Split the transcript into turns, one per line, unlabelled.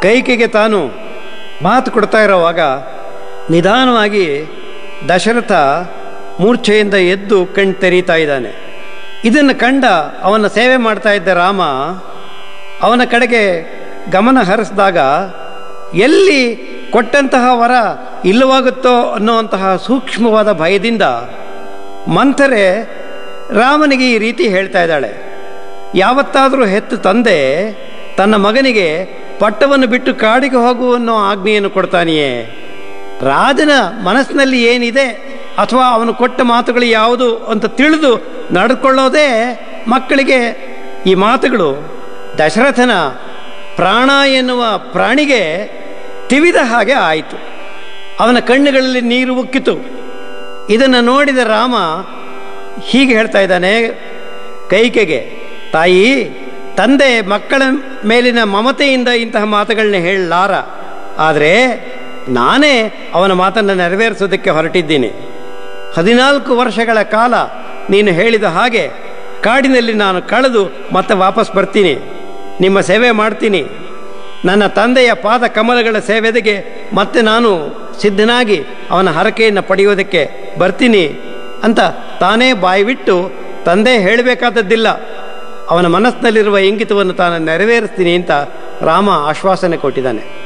ಕೈಕೆಗೆ ತಾನು ಮಾತು ಕೊಡ್ತಾ ಇರೋವಾಗ ನಿಧಾನವಾಗಿ ದಶರಥ ಮೂರ್ಛೆಯಿಂದ ಎದ್ದು ಕಣ್ ತೆರೀತಾ ಇದ್ದಾನೆ ಇದನ್ನು ಕಂಡ ಅವನ ಸೇವೆ ಮಾಡ್ತಾ ಇದ್ದ ರಾಮ ಅವನ ಕಡೆಗೆ ಗಮನ ಹರಿಸಿದಾಗ ಎಲ್ಲಿ ಕೊಟ್ಟಂತಹ ವರ ಇಲ್ಲವಾಗುತ್ತೋ ಅನ್ನುವಂತಹ ಸೂಕ್ಷ್ಮವಾದ ಭಯದಿಂದ ಮಂಥರೆ ರಾಮನಿಗೆ ಈ ರೀತಿ ಹೇಳ್ತಾ ಇದ್ದಾಳೆ ಯಾವತ್ತಾದರೂ ಹೆತ್ತು ತಂದೆ ತನ್ನ ಮಗನಿಗೆ ಪಟ್ಟವನ್ನು ಬಿಟ್ಟು ಕಾಡಿಗೆ ಹೋಗು ಅನ್ನೋ ಆಜ್ಞೆಯನ್ನು ಕೊಡ್ತಾನೆಯೇ ರಾಜನ ಮನಸ್ಸಿನಲ್ಲಿ ಏನಿದೆ ಅಥವಾ ಅವನು ಕೊಟ್ಟ ಮಾತುಗಳು ಯಾವುದು ಅಂತ ತಿಳಿದು ನಡೆದುಕೊಳ್ಳೋದೇ ಮಕ್ಕಳಿಗೆ ಈ ಮಾತುಗಳು ದಶರಥನ ಪ್ರಾಣ ಎನ್ನುವ ಪ್ರಾಣಿಗೆ ತಿವಿದ ಹಾಗೆ ಆಯಿತು ಅವನ ಕಣ್ಣುಗಳಲ್ಲಿ ನೀರು ಉಕ್ಕಿತು ಇದನ್ನು ನೋಡಿದ ರಾಮ ಹೀಗೆ ಹೇಳ್ತಾ ಇದ್ದಾನೆ ಕೈಕೆಗೆ ತಾಯಿ ತಂದೆ ಮಕ್ಕಳ ಮೇಲಿನ ಮಮತೆಯಿಂದ ಇಂತಹ ಮಾತುಗಳನ್ನ ಹೇಳಲಾರ ಆದರೆ ನಾನೇ ಅವನ ಮಾತನ್ನು ನೆರವೇರಿಸೋದಕ್ಕೆ ಹೊರಟಿದ್ದೀನಿ ಹದಿನಾಲ್ಕು ವರ್ಷಗಳ ಕಾಲ ನೀನು ಹೇಳಿದ ಹಾಗೆ ಕಾಡಿನಲ್ಲಿ ನಾನು ಕಳೆದು ಮತ್ತೆ ವಾಪಸ್ ಬರ್ತೀನಿ ನಿಮ್ಮ ಸೇವೆ ಮಾಡ್ತೀನಿ ನನ್ನ ತಂದೆಯ ಪಾದ ಕಮಲಗಳ ಸೇವೆದೆಗೆ ಮತ್ತೆ ನಾನು ಸಿದ್ಧನಾಗಿ ಅವನ ಹರಕೆಯನ್ನು ಪಡೆಯೋದಕ್ಕೆ ಬರ್ತೀನಿ ಅಂತ ತಾನೇ ಬಾಯಿಬಿಟ್ಟು ತಂದೆ ಹೇಳಬೇಕಾದದ್ದಿಲ್ಲ ಅವನ ಮನಸ್ಸಿನಲ್ಲಿರುವ ಇಂಗಿತವನ್ನು ತಾನು ನೆರವೇರಿಸ್ತೀನಿ ಅಂತ ರಾಮ ಆಶ್ವಾಸನೆ ಕೊಟ್ಟಿದ್ದಾನೆ